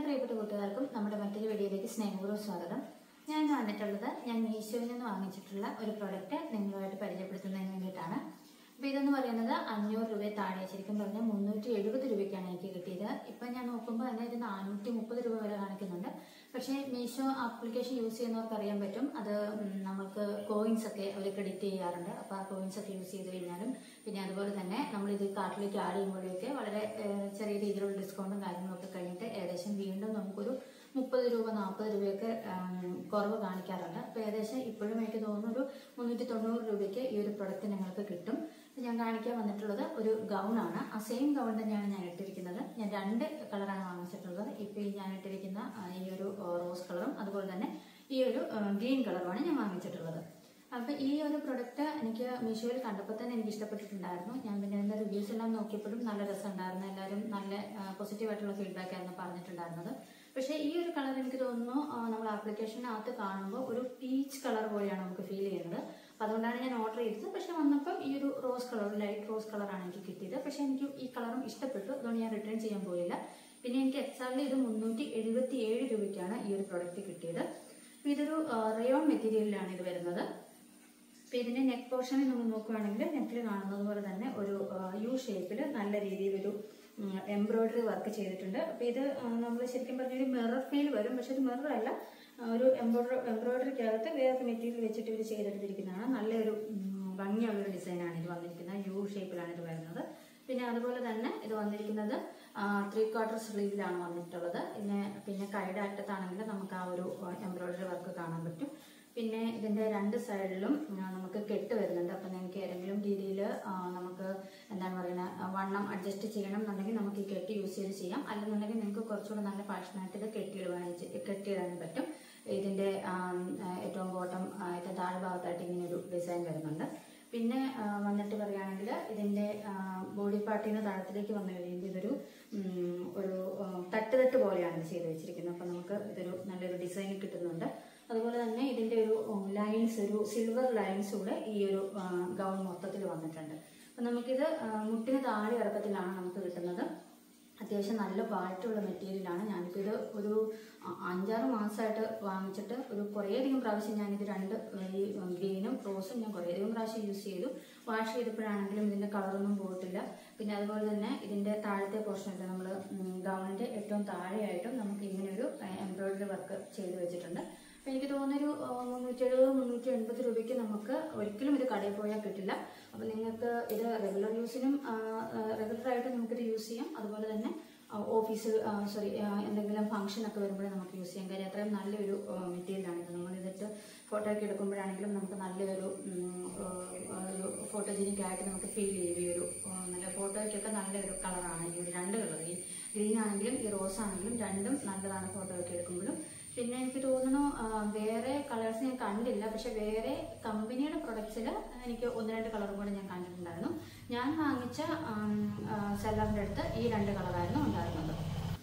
പ്രിയപ്പെട്ട കൂട്ടുകാർക്കും നമ്മുടെ മറ്റൊരു വീഡിയോയിലേക്ക് സ്നേഹപൂർവ്വം സ്വാഗതം ഞാൻ വന്നിട്ടുള്ളത് ഞാൻ മീശോയിൽ നിന്ന് വാങ്ങിച്ചിട്ടുള്ള ഒരു പ്രൊഡക്റ്റ് നിങ്ങളുമായിട്ട് പരിചയപ്പെടുത്തുന്നതിന് വേണ്ടിയിട്ടാണ് അപ്പോൾ ഇതെന്ന് പറയുന്നത് അഞ്ഞൂറ് രൂപ താഴെ ശരിക്കും പറഞ്ഞാൽ മുന്നൂറ്റി എഴുപത് രൂപയ്ക്കാണ് എനിക്ക് കിട്ടിയത് ഇപ്പം ഞാൻ നോക്കുമ്പോൾ തന്നെ ഇത് നാനൂറ്റി മുപ്പത് രൂപ വരെ കാണിക്കുന്നുണ്ട് പക്ഷേ മീഷോ ആപ്ലിക്കേഷൻ യൂസ് ചെയ്യുന്നവർക്ക് അറിയാൻ പറ്റും അത് ഉം, നമുക്ക് കോയിൻസ് ഒക്കെ അവർ ക്രെഡിറ്റ് ചെയ്യാറുണ്ട് അപ്പോൾ ആ കോയിൻസ് ഒക്കെ യൂസ് ചെയ്ത് കഴിഞ്ഞാലും പിന്നെ അതുപോലെ തന്നെ നമ്മൾ ഇത് കാർട്ടിലേക്ക് ആഡ് ചെയ്യുമ്പോഴേക്ക് വളരെ ഏഹ്, ചെറിയ രീതിയിലുള്ള ഡിസ്കൗണ്ടും കാര്യങ്ങളൊക്കെ കഴിഞ്ഞിട്ട് ഏകദേശം വീണ്ടും നമുക്കൊരു മുപ്പത് രൂപ നാൽപ്പത് രൂപയൊക്കെ ഉം, കുറവ് കാണിക്കാറുണ്ട് അപ്പോൾ ഏകദേശം ഇപ്പോഴും എനിക്ക് തോന്നുന്നു ഒരു മുന്നൂറ്റി തൊണ്ണൂറ് രൂപയ്ക്ക് ഈ ഒരു പ്രൊഡക്റ്റ് നിങ്ങൾക്ക് കിട്ടും അപ്പോൾ ഞാൻ കാണിക്കാൻ വന്നിട്ടുള്ളത് ഒരു ഗൗണാണ് ആ സെയിം ഗൗൺ തന്നെയാണ് ഞാൻ ഇട്ടിരിക്കുന്നത് ഞാൻ രണ്ട് കളറാണ് വാങ്ങിച്ചിട്ടുള്ളത് ഇപ്പോൾ ഈ ഞാൻ ഇട്ടിരിക്കുന്ന ആ, ഈ ഒരു റോസ് കളറും അതുപോലെ തന്നെ ഈ ഒരു ഗ്രീൻ കളറുമാണ് ഞാൻ വാങ്ങിച്ചിട്ടുള്ളത് അപ്പോൾ ഈ ഒരു പ്രൊഡക്റ്റ് എനിക്ക് മീഷോയിൽ കണ്ടപ്പോൾ തന്നെ എനിക്ക് ഇഷ്ടപ്പെട്ടിട്ടുണ്ടായിരുന്നു ഞാൻ പിന്നെ അതിൻ്റെ റിവ്യൂസ് എല്ലാം നോക്കിയപ്പോഴും നല്ല രസമുണ്ടായിരുന്നു എല്ലാവരും നല്ല പോസിറ്റീവായിട്ടുള്ള ഫീഡ്ബാക്ക് ആയിരുന്നു പറഞ്ഞിട്ടുണ്ടായിരുന്നത് പക്ഷേ ഈ ഒരു കളർ എനിക്ക് തോന്നുന്നു ആ, നമ്മൾ ആപ്ലിക്കേഷനകത്ത് കാണുമ്പോൾ ഒരു പീച്ച് കളർ പോലെയാണ് നമുക്ക് ഫീൽ ചെയ്യുന്നത് അപ്പോൾ അതുകൊണ്ടാണ് ഞാൻ ഓർഡർ ചെയ്തത് പക്ഷേ വന്നപ്പം ഈ ഒരു റോസ് കളർ ലൈറ്റ് റോസ് കളറാണ് എനിക്ക് കിട്ടിയത് പക്ഷേ എനിക്ക് ഈ കളറും ഇഷ്ടപ്പെട്ടു അതുകൊണ്ട് ഞാൻ റിട്ടേൺ ചെയ്യാൻ പോയില്ല പിന്നെ എനിക്ക് എക്സാക്ട്ലി ഇത് മുന്നൂറ്റി എഴുപത്തി ഏഴ് രൂപയ്ക്കാണ് ഈ ഒരു പ്രൊഡക്റ്റ് കിട്ടിയത് അപ്പോൾ ഇതൊരു റയോൺ മെറ്റീരിയലിലാണ് ഇത് വരുന്നത് അപ്പോൾ ഇതിന്റെ നെക്ക് പോർഷനിൽ നമ്മൾ നോക്കുകയാണെങ്കിൽ നെക്കിൽ കാണുന്നത് പോലെ തന്നെ ഒരു യു ഷേപ്പിൽ നല്ല രീതിയിലൊരു എംബ്രോയിഡറി വർക്ക് ചെയ്തിട്ടുണ്ട് അപ്പോൾ ഇത് നമ്മൾ ശരിക്കും പറഞ്ഞ ഒരു മിറർ ഫീൽ വരും പക്ഷെ ഒരു മിറർ അല്ല ആ, ഒരു എംബ്രോയിഡറി എംബ്രോയിഡറിക്കകത്ത് വേറെ മെറ്റീരിയൽ വെച്ചിട്ട് ഇവർ ചെയ്തെടുത്തിരിക്കുന്നതാണ് നല്ലൊരു ഉം, ഭംഗിയുള്ളൊരു ഡിസൈനാണ് ഇത് വന്നിരിക്കുന്നത് യു ഷേപ്പിലാണ് ഇത് വരുന്നത് പിന്നെ അതുപോലെ തന്നെ ഇത് വന്നിരിക്കുന്നത് ത്രീ ക്വാർട്ടർ സ്ലീവിലാണ് വന്നിട്ടുള്ളത് പിന്നെ പിന്നെ കൈയുടെ അറ്റത്താണെങ്കിൽ നമുക്ക് ആ ഒരു എംബ്രോയിഡറി വർക്ക് കാണാൻ പറ്റും പിന്നെ ഇതിന്റെ രണ്ട് സൈഡിലും ആ, നമുക്ക് കെട്ട് വരുന്നുണ്ട് അപ്പം നിങ്ങൾക്ക് ഏതെങ്കിലും രീതിയിൽ നമുക്ക് എന്താണ് പറയുന്നത് വണ്ണം അഡ്ജസ്റ്റ് ചെയ്യണം എന്നുണ്ടെങ്കിൽ നമുക്ക് ഈ കെട്ട് യൂസ് ചെയ്ത് ചെയ്യാം അല്ലെന്നുണ്ടെങ്കിൽ നിങ്ങൾക്ക് കുറച്ചുകൂടെ നല്ല ഫാഷനായിട്ട് ഇത് കെട്ടിയിടുവാനും ചെ- കെട്ടിയിടാനും പറ്റും ഇതിന്റെ ആ, ആ, ഏറ്റവും ബോട്ടം ഏറ്റവും താഴെ ഭാഗത്തായിട്ട് ഇങ്ങനെ ഒരു ഡിസൈൻ വരുന്നുണ്ട് പിന്നെ ആ, വന്നിട്ട് പറയുകയാണെങ്കിൽ ഇതിന്റെ ബോഡി പാർട്ടിൽ നിന്ന് താഴത്തിലേക്ക് വന്നു കഴിയുമ്പോൾ ഇതൊരു ഉം, ഒരു ആ, തട്ട് തട്ട് പോലെയാണ് ഇത് ചെയ്ത് വെച്ചിരിക്കുന്നത് അപ്പം നമുക്ക് ഇതൊരു നല്ലൊരു ഡിസൈൻ കിട്ടുന്നുണ്ട് അതുപോലെ തന്നെ ഇതിന്റെ ഒരു ലൈൻസ് ഒരു സിൽവർ ലൈൻസ് കൂടെ ഈ ഒരു ഗൗൺ മൊത്തത്തിൽ വന്നിട്ടുണ്ട് അപ്പം നമുക്കിത് ആ, മുട്ടിന് താഴെ ഇറക്കത്തിലാണ് നമുക്ക് കിട്ടുന്നത് അത്യാവശ്യം നല്ല ക്വാളിറ്റിയുള്ള മെറ്റീരിയലാണ് ഞാനിപ്പോൾ ഇത് ഒരു അ- അഞ്ചാറ് മാസമായിട്ട് വാങ്ങിച്ചിട്ട് ഒരു കുറേയധികം പ്രാവശ്യം ഞാനിത് രണ്ട് ഈ ഗ്രീനും റോസും ഞാൻ കുറേയധികം പ്രാവശ്യം യൂസ് ചെയ്തു വാഷ് ചെയ്തപ്പോഴാണെങ്കിലും ഇതിൻ്റെ കളറൊന്നും പോയിട്ടില്ല പിന്നെ അതുപോലെ തന്നെ ഇതിൻ്റെ താഴത്തെ പോർഷനൊക്കെ നമ്മൾ ഗൗണിൻ്റെ ഏറ്റവും താഴെയായിട്ടും നമുക്ക് ഇങ്ങനെ ഒരു എംബ്രോയിഡറി വർക്ക് ചെയ്ത് വെച്ചിട്ടുണ്ട് അപ്പോൾ എനിക്ക് തോന്നുന്നൊരു മുന്നൂറ്റി എഴുപത് മുന്നൂറ്റി എൺപത് രൂപയ്ക്ക് നമുക്ക് ഒരിക്കലും ഇത് കടയിൽ പോയാൽ കിട്ടില്ല അപ്പോൾ നിങ്ങൾക്ക് ഇത് റെഗുലർ യൂസിനും റെഗുലറായിട്ട് നമുക്കിത് യൂസ് ചെയ്യാം അതുപോലെ തന്നെ ഓഫീസ് സോറി എന്തെങ്കിലും ഫംഗ്ഷൻ ഒക്കെ വരുമ്പോഴേ നമുക്ക് യൂസ് ചെയ്യാം കാര്യം അത്രയും നല്ലൊരു മെറ്റീരിയലാണ് ഇത് നമ്മൾ ഇതിട്ട് ഫോട്ടോ ഒക്കെ എടുക്കുമ്പോഴാണെങ്കിലും നമുക്ക് നല്ലൊരു ഉം, ആ, ഒരു ഫോട്ടോജനിക് ആയിട്ട് നമുക്ക് ഫീൽ ചെയ്യും ഈ ഒരു ആ, നല്ല ഫോട്ടോയ്ക്കൊക്കെ നല്ലൊരു കളറാണ് ഈ ഒരു രണ്ട് കളർ ഈ ഗ്രീൻ ആണെങ്കിലും ഈ റോസ് ആണെങ്കിലും രണ്ടും നല്ലതാണ് ഫോട്ടോ ഒക്കെ എടുക്കുമ്പോഴും പിന്നെ എനിക്ക് തോന്നുന്നു ആ, വേറെ കളേഴ്സ് ഞാൻ കണ്ടില്ല പക്ഷെ വേറെ കമ്പനിയുടെ പ്രൊഡക്ട്സിൽ എനിക്ക് ഒന്ന് രണ്ട് കളറും കൂടെ ഞാൻ കണ്ടിട്ടുണ്ടായിരുന്നു ഞാൻ വാങ്ങിച്ച സെല്ലറിൻ്റെ അടുത്ത് ഈ രണ്ട് കളറായിരുന്നു ഉണ്ടായിരുന്നത്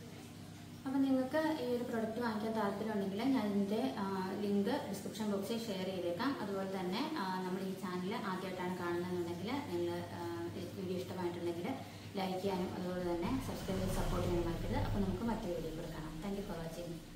അപ്പം നിങ്ങൾക്ക് ഈ ഒരു പ്രൊഡക്റ്റ് വാങ്ങിക്കാൻ താല്പര്യമുണ്ടെങ്കിൽ ഞാൻ ഇതിൻ്റെ ലിങ്ക് ഡിസ്ക്രിപ്ഷൻ ബോക്സിൽ ഷെയർ ചെയ്തേക്കാം അതുപോലെ തന്നെ ആ, നമ്മുടെ ഈ ചാനൽ ആദ്യമായിട്ടാണ് കാണുന്നതെന്നുണ്ടെങ്കിൽ നിങ്ങൾ വീഡിയോ ഇഷ്ടമായിട്ടുണ്ടെങ്കിൽ ലൈക്ക് ചെയ്യാനും അതുപോലെ തന്നെ സബ്സ്ക്രൈബ് ചെയ്ത് സപ്പോർട്ട് ചെയ്യാനും മറക്കരുത് അപ്പോൾ നമുക്ക് മറ്റൊരു വീഡിയോ കൂടെ കാണാം താങ്ക് യു ഫോർ വാച്ചിങ്